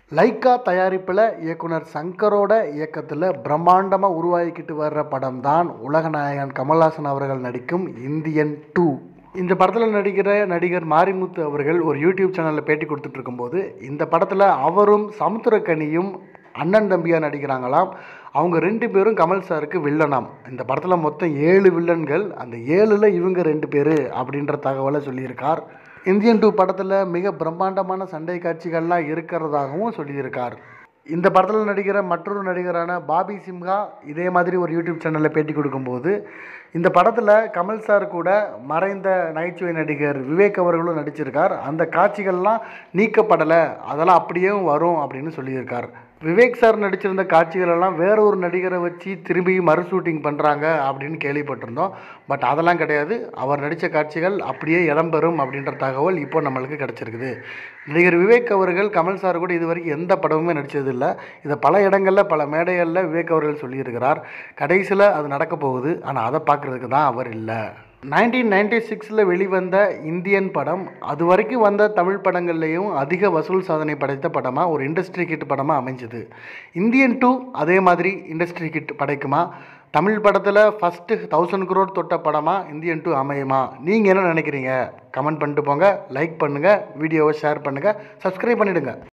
Lyca தயாரிப்பில் இயக்குனர் சங்கரோட இயக்கத்தில் பிரம்மாண்டமாக உருவாகிக்கிட்டு வர்ற படம் தான் உலகநாயகன் கமல்ஹாசன் அவர்கள் நடிக்கும் இந்தியன் டூ இந்த படத்தில் நடிக்கிற நடிகர் மாரிமுத்து அவர்கள் ஒரு யூடியூப் சேனலில் பேட்டி கொடுத்துட்டு இருக்கும்போது இந்த படத்தில் அவரும் சமுத்திரக்கனியும் அண்ணன் தம்பியாக நடிக்கிறாங்களாம் அவங்க ரெண்டு பேரும் கமல் சாருக்கு வில்லனாம் இந்த படத்தில் மொத்தம் ஏழு வில்லன்கள் அந்த ஏழில் இவங்க ரெண்டு பேர் அப்படின்ற தகவலை சொல்லியிருக்கார் இந்தியன் டூ படத்தில் மிக பிரம்மாண்டமான சண்டை காட்சிகள்லாம் இருக்கிறதாகவும் சொல்லியிருக்கார் இந்த படத்தில் நடிக்கிற மற்றொரு நடிகரான பாபி சிம்ஹா இதே மாதிரி ஒரு யூடியூப் சேனலில் பேட்டி கொடுக்கும்போது இந்த படத்தில் கமல் சார் கூட மறைந்த நகைச்சுவை நடிகர் விவேக் அவர்களும் நடிச்சிருக்கார் அந்த காட்சிகள்லாம் நீக்கப்படலை அதெல்லாம் அப்படியே வரும் அப்படின்னு சொல்லியிருக்கார் விவேக் சார் நடிச்சிருந்த காட்சிகள் எல்லாம் வேற ஒரு நடிகரை வச்சு திரும்பி மறு ஷூட்டிங் பண்ணுறாங்க அப்படின்னு கேள்விப்பட்டிருந்தோம் பட் அதெல்லாம் கிடையாது அவர் நடித்த காட்சிகள் அப்படியே இடம்பெறும் அப்படின்ற தகவல் இப்போ நம்மளுக்கு கிடச்சிருக்குது நடிகர் விவேக் அவர்கள் கமல் சார் கூட இது வரைக்கும் எந்த படமுமே நடித்ததில்லை இதை பல இடங்களில் பல மேடைகளில் விவேக் அவர்கள் சொல்லியிருக்கிறார் கடைசியில் அது நடக்க போகுது ஆனால் அதை பார்க்குறதுக்கு தான் அவர் இல்லை நைன்டீன் நைன்டி சிக்ஸில் வெளிவந்த இந்தியன் படம் அது வரைக்கும் வந்த தமிழ் படங்கள்லேயும் அதிக வசூல் சாதனை படைத்த படமாக ஒரு இண்டஸ்ட்ரி கிட் படமாக அமைஞ்சுது இந்தியன் டூ அதே மாதிரி இண்டஸ்ட்ரி கிட் படைக்குமா தமிழ் படத்தில் ஃபஸ்ட்டு தௌசண்ட் குரோர் தொட்ட படமாக இந்தியன் டூ அமையுமா நீங்கள் என்ன நினைக்கிறீங்க கமெண்ட் பண்ணிட்டு போங்க லைக் பண்ணுங்கள் வீடியோவை ஷேர் பண்ணுங்கள் சப்ஸ்கிரைப் பண்ணிவிடுங்க